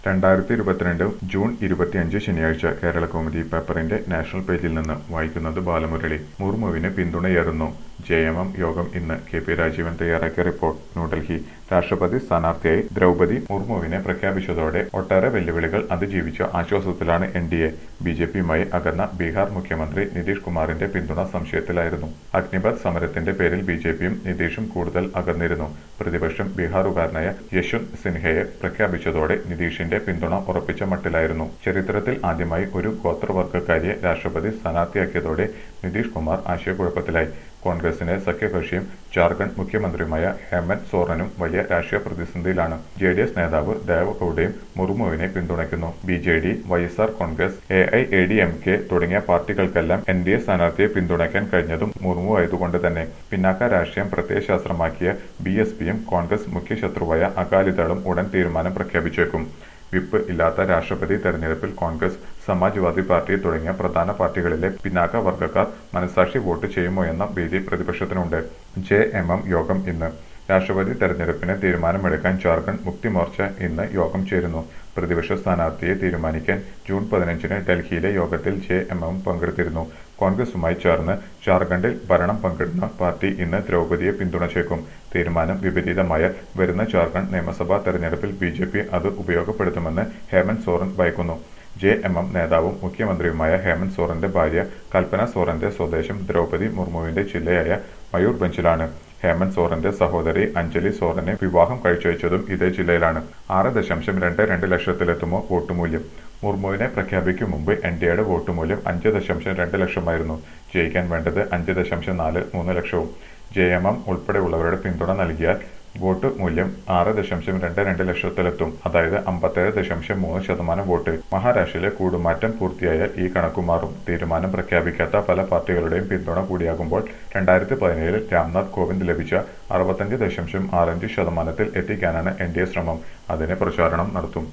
രണ്ടായിരത്തി ഇരുപത്തിരണ്ട് ജൂൺ ഇരുപത്തിയഞ്ച് ശനിയാഴ്ച കേരള കൗമുദി പേപ്പറിന്റെ നാഷണൽ പേജിൽ നിന്ന് വായിക്കുന്നത് ബാലമുരളി മുർമുവിന് പിന്തുണയേറുന്നു ജെ എം എം യോഗം ഇന്ന് കെ പി രാജീവൻ തയ്യാറാക്കിയ റിപ്പോർട്ട് ന്യൂഡൽഹി രാഷ്ട്രപതി സ്ഥാനാർത്ഥിയായി ദ്രൗപതി മുർമുവിനെ പ്രഖ്യാപിച്ചതോടെ ഒട്ടേറെ വെല്ലുവിളികൾ അതിജീവിച്ച ആശ്വാസത്തിലാണ് N D A B J പിയുമായി അകന്ന ബീഹാർ മുഖ്യമന്ത്രി നിതീഷ് കുമാറിന്റെ പിന്തുണ സംശയത്തിലായിരുന്നു അഗ്നിപത് സമരത്തിന്റെ പേരിൽ ബി ജെ പിയും നിതീഷും കൂടുതൽ അകന്നിരുന്നു പ്രതിപക്ഷം ബീഹാറുകാരനായ യശ്വന്ത് സിൻഹയെ പ്രഖ്യാപിച്ചതോടെ നിതീഷിന്റെ പിന്തുണ ഉറപ്പിച്ച മട്ടിലായിരുന്നു ചരിത്രത്തിൽ ആദ്യമായി ഒരു ഗോത്രവർഗക്കാരിയെ രാഷ്ട്രപതി സ്ഥാനാർത്ഥിയാക്കിയതോടെ നിതീഷ് കുമാർ ആശയക്കുഴപ്പത്തിലായി കോൺഗ്രസിന്റെ സഖ്യകക്ഷിയും ജാർഖണ്ഡ് മുഖ്യമന്ത്രിയുമായ ഹേമന്ത് സോറനും വലിയ രാഷ്ട്രീയ പ്രതിസന്ധിയിലാണ് ജെ ഡി എസ് നേതാവ് ദേവഗൌഡയും മുർമുവിനെ പിന്തുണയ്ക്കുന്നു B J D Y S R Congress A I A D M K തുടങ്ങിയ പാർട്ടികൾക്കെല്ലാം എൻ ഡി എ സ്ഥാനാർത്ഥിയെ പിന്തുണയ്ക്കാൻ കഴിഞ്ഞതും മുർമു ആയതുകൊണ്ട് തന്നെ പിന്നാക്ക രാഷ്ട്രീയം പ്രത്യയശാസ്ത്രമാക്കിയ ബി എസ് പിയും കോൺഗ്രസ് മുഖ്യശത്രുവായ അകാലിദളും ഉടൻ തീരുമാനം പ്രഖ്യാപിച്ചേക്കും വിപ്പ് ഇല്ലാത്ത രാഷ്ട്രപതി തെരഞ്ഞെടുപ്പിൽ കോൺഗ്രസ് സമാജ്വാദി പാർട്ടി തുടങ്ങിയ പ്രധാന പാർട്ടികളിലെ പിന്നാക്ക വർഗക്കാർ മനസാക്ഷി വോട്ട് ചെയ്യുമോ എന്ന ഭീതി പ്രതിപക്ഷത്തിനുണ്ട് ജെ എം എം യോഗം ഇന്ന് രാഷ്ട്രപതി തെരഞ്ഞെടുപ്പിന് തീരുമാനമെടുക്കാൻ ജാർഖണ്ഡ് മുക്തി മോർച്ച ഇന്ന് യോഗം ചേരുന്നു പ്രതിപക്ഷ സ്ഥാനാർത്ഥിയെ തീരുമാനിക്കാൻ ജൂൺ പതിനഞ്ചിന് ഡൽഹിയിലെ യോഗത്തിൽ ജെ എം എം പങ്കെടുത്തിരുന്നു കോൺഗ്രസുമായി ചേർന്ന് ജാർഖണ്ഡിൽ ഭരണം പങ്കിടുന്ന പാർട്ടി ഇന്ന് ദ്രൗപതിയെ പിന്തുണച്ചേക്കും തീരുമാനം വിപരീതമായ വരുന്ന ജാർഖണ്ഡ് നിയമസഭാ തെരഞ്ഞെടുപ്പിൽ ബി ജെ പി അത് ഉപയോഗപ്പെടുത്തുമെന്ന് ഹേമന്ത് സോറൻ ഭയക്കുന്നു ജെ എം എം നേതാവും മുഖ്യമന്ത്രിയുമായ ഹേമന്ത് സോറന്റെ ഭാര്യ കൽപ്പന സോറന്റെ സ്വദേശം ദ്രൗപതി മുർമുവിന്റെ ജില്ലയായ മയൂർഭഞ്ചിലാണ് ഹേമന്ത് സോറന്റെ സഹോദരി അഞ്ജലി സോറനെ വിവാഹം കഴിച്ചയച്ചതും ഇതേ ജില്ലയിലാണ് ആറ് ദശാംശം രണ്ട് രണ്ട് ലക്ഷത്തിലെത്തുമോ വോട്ട് മൂല്യം മുർമുവിനെ പ്രഖ്യാപിക്കും മുമ്പ് എൻ ഡി എയുടെ വോട്ട് മൂല്യം അഞ്ച് ദശാംശം രണ്ട് ലക്ഷമായിരുന്നു ജയിക്കാൻ വേണ്ടത് അഞ്ച് ദശാംശം നാല് മൂന്ന് ലക്ഷവും ജെ എം എം ഉൾപ്പെടെയുള്ളവരുടെ പിന്തുണ നൽകിയാൽ വോട്ട് മൂല്യം ആറ് ദശാംശം രണ്ട് രണ്ട് ലക്ഷത്തിലെത്തും അതായത് അമ്പത്തേഴ് ദശാംശം മൂന്ന് ശതമാനം വോട്ട് മഹാരാഷ്ട്രയിലെ കൂടുമാറ്റം പൂർത്തിയായാൽ ഈ കണക്കു മാറും തീരുമാനം പ്രഖ്യാപിക്കാത്ത പല പാർട്ടികളുടെയും പിന്തുണ കൂടിയാകുമ്പോൾ രണ്ടായിരത്തി പതിനേഴിൽ രാംനാഥ് കോവിന്ദ് ലഭിച്ച അറുപത്തഞ്ച് ദശാംശം ആറഞ്ച് ശതമാനത്തിൽ എത്തിക്കാനാണ് എൻ ഡി എ ശ്രമം അതിന് പ്രചാരണം നടത്തും